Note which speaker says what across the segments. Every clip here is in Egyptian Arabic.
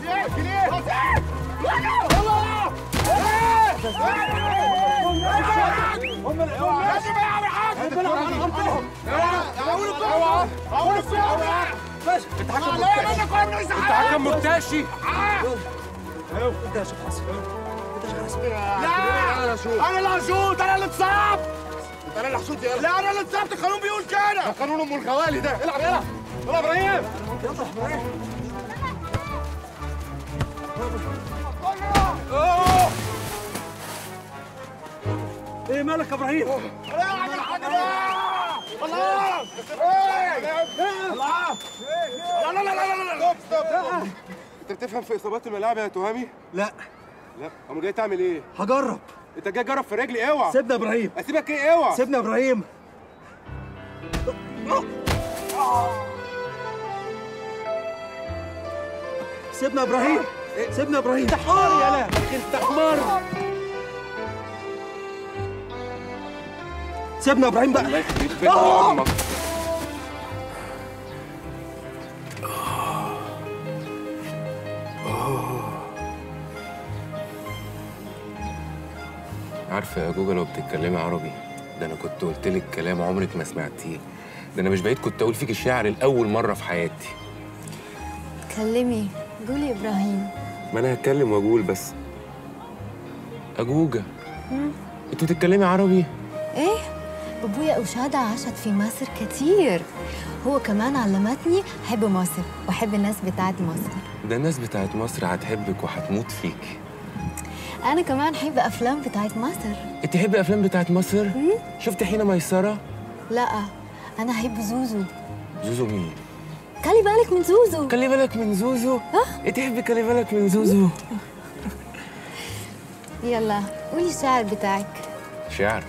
Speaker 1: انت حكم مرتشي
Speaker 2: لا انا اللي هشوط انا اللي اتصاب انا اللي هشوط يلا لا انا اللي اتصبت القانون بيقول كده
Speaker 1: قانون ام الخوالي ده العب يلا يلا ابراهيم
Speaker 3: ايه مالك يا ابراهيم؟
Speaker 2: لا اعمل حاجه بقى الله الله لا لا لا لا لا ستوب ستوب
Speaker 1: انت بتفهم في اصابات الملاعب يا تهامي
Speaker 3: لا
Speaker 1: لا امال جاي تعمل ايه
Speaker 3: هجرب
Speaker 1: انت جاي تجرب في رجلي اوعى
Speaker 3: سيبنا يا ابراهيم
Speaker 1: اسيبك ايه اوعى
Speaker 3: سيبنا يا ابراهيم سيبنا يا ابراهيم سيبنا يا ابراهيم انت حمار يا لا انت حمار سيبنا يا ابراهيم
Speaker 1: الله
Speaker 3: بقى
Speaker 1: يخليك بيت امك عارفه يا جوجل لو بتتكلمي عربي ده انا كنت قلت لك كلام عمرك ما سمعتيه ده انا مش بعيد كنت اقول فيك الشعر لاول مره في حياتي
Speaker 4: كلمي قولي ابراهيم
Speaker 1: ما انا هتكلم واقول بس اجوجه انت بتتكلمي عربي
Speaker 4: ايه بابويا وشادة عاشت في مصر كتير هو كمان علمتني احب مصر واحب الناس بتاعت مصر
Speaker 1: ده الناس بتاعت مصر هتحبك وهتموت فيك
Speaker 4: انا كمان احب افلام بتاعت مصر
Speaker 1: انت تحبي الافلام بتاعت مصر شفت حين ميسره
Speaker 4: لا انا احب زوزو
Speaker 1: زوزو مين
Speaker 4: خلي بالك من زوزو
Speaker 1: خلي بالك من زوزو انت تحبي خلي بالك من زوزو
Speaker 4: يلا قولي الشعر بتاعك
Speaker 1: شعر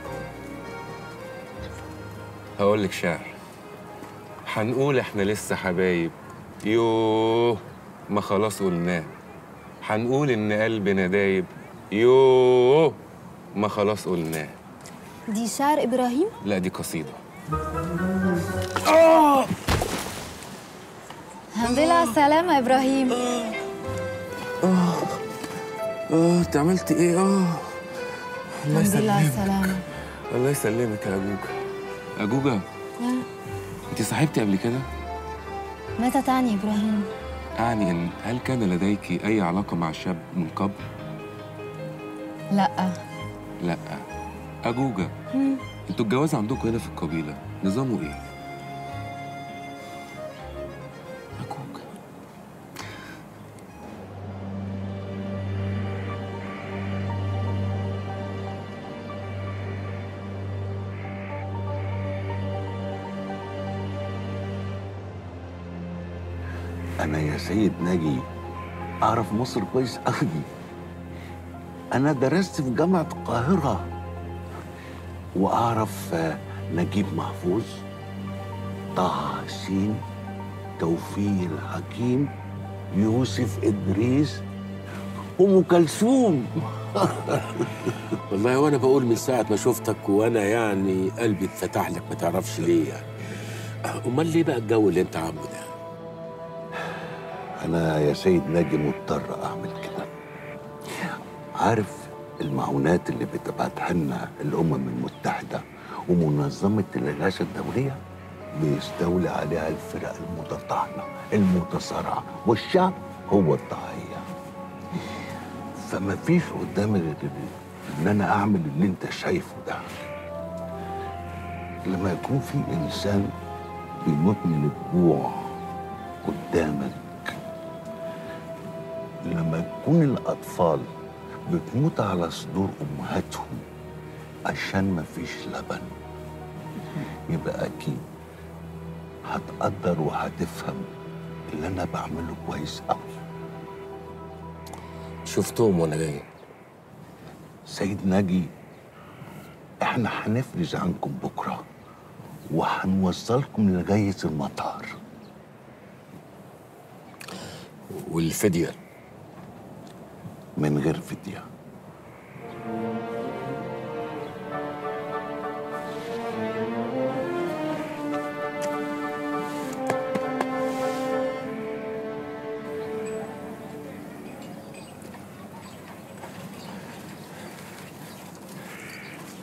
Speaker 1: هقول لك شعر هنقول احنا لسه حبايب يوه ما خلاص قلناه هنقول ان قلبنا دايب يوه ما خلاص قلناه
Speaker 4: دي شعر ابراهيم
Speaker 1: لا دي قصيده
Speaker 4: الحمد لله على السلامة يا ابراهيم
Speaker 1: اه انت عملت ايه اه الله
Speaker 4: الحمد لله على
Speaker 1: يسلمك
Speaker 4: السلامة
Speaker 1: الله يسلمك يا اجوجا اجوجا
Speaker 4: آه.
Speaker 1: انت صاحبتي قبل كده
Speaker 4: متى تعني يا ابراهيم
Speaker 1: اعني ان هل كان لديك اي علاقه مع شاب من قبل
Speaker 4: لا
Speaker 1: لا اجوجا انتوا الجواز عندكم هنا في القبيله نظامه ايه اجوجا
Speaker 5: أنا يا سيد ناجي أعرف مصر كويس أوي أنا درست في جامعة القاهرة وأعرف آه، نجيب محفوظ طه حسين توفيق الحكيم يوسف إدريس أم كلثوم
Speaker 6: والله وانا بقول من ساعه ما شفتك وانا يعني قلبي اتفتح لك ما تعرفش ليه يعني امال ليه بقى الجو اللي انت عامله ده
Speaker 5: أنا يا سيد ناجي مضطر أعمل كده عارف المعونات اللي بتبعتها لنا الأمم المتحدة ومنظمة الإغاثة الدولية بيستولي عليها الفرق المتطعنة المتصارعة والشعب هو الضحية فما فيش قدامي غير إن أنا أعمل اللي أنت شايفه ده لما يكون في إنسان بيموت من الجوع قدامك لما يكون الأطفال بتموت على صدور أمهاتهم عشان مفيش لبن يبقى أكيد هتقدر وهتفهم اللي أنا بعمله كويس أوي
Speaker 6: شفتهم وانا جاي
Speaker 5: سيد ناجي احنا هنفرج عنكم بكرة وهنوصلكم لغاية المطار
Speaker 6: والفديه
Speaker 5: من غير فدية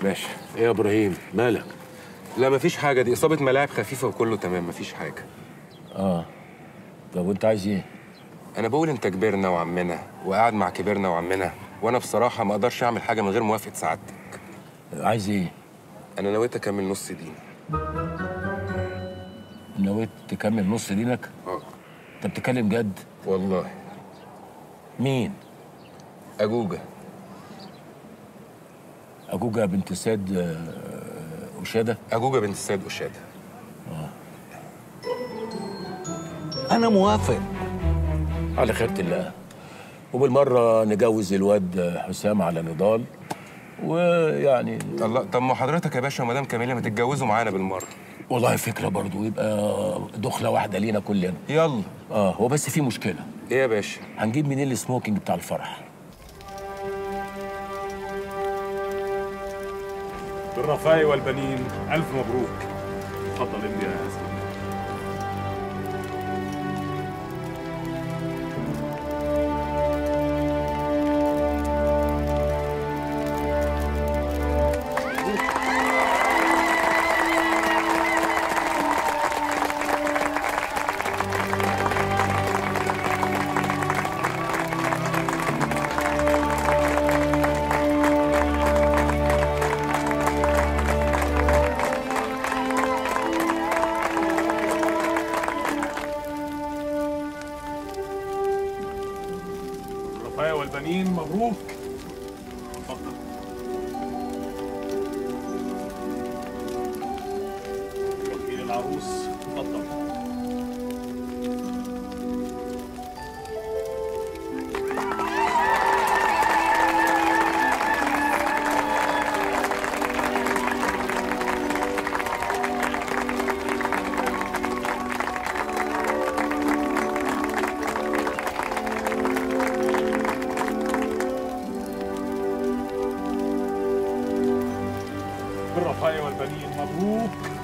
Speaker 1: باشا
Speaker 6: ايه يا ابراهيم مالك
Speaker 1: لا مفيش حاجه دي اصابه ملاعب خفيفه وكله تمام مفيش حاجه
Speaker 6: اه طب وانت عايز ايه
Speaker 1: انا بقول انت كبرنا وعمنا وقاعد مع كبرنا وعمنا وانا بصراحه ما اقدرش اعمل حاجه من غير موافقه سعادتك
Speaker 6: عايز ايه
Speaker 1: انا نويت اكمل نص دين
Speaker 6: نويت تكمل نص دينك
Speaker 1: اه
Speaker 6: انت بتتكلم جد
Speaker 1: والله
Speaker 6: مين
Speaker 1: اجوجه
Speaker 6: اجوجة بنت سيد آه، أشادة
Speaker 1: اجوجه بنت السيد أشادة
Speaker 5: انا موافق
Speaker 6: على خيرة الله وبالمرة نجوز الواد حسام على نضال ويعني
Speaker 1: الله طب ما حضرتك يا باشا ومدام كاميلة ما تتجوزوا معانا بالمره
Speaker 6: والله فكرة برضو يبقى دخلة واحدة لينا كلنا
Speaker 1: يلا
Speaker 6: اه هو بس في مشكلة
Speaker 1: ايه يا باشا
Speaker 6: هنجيب منين السموكينج بتاع الفرح
Speaker 7: بالرفاء والبنين ألف مبروك اتفضل امضي يا حسن بالرفاء والبنين مبروك اتفضل وكيل العروس اتفضل بالرفاء والبنين مبروك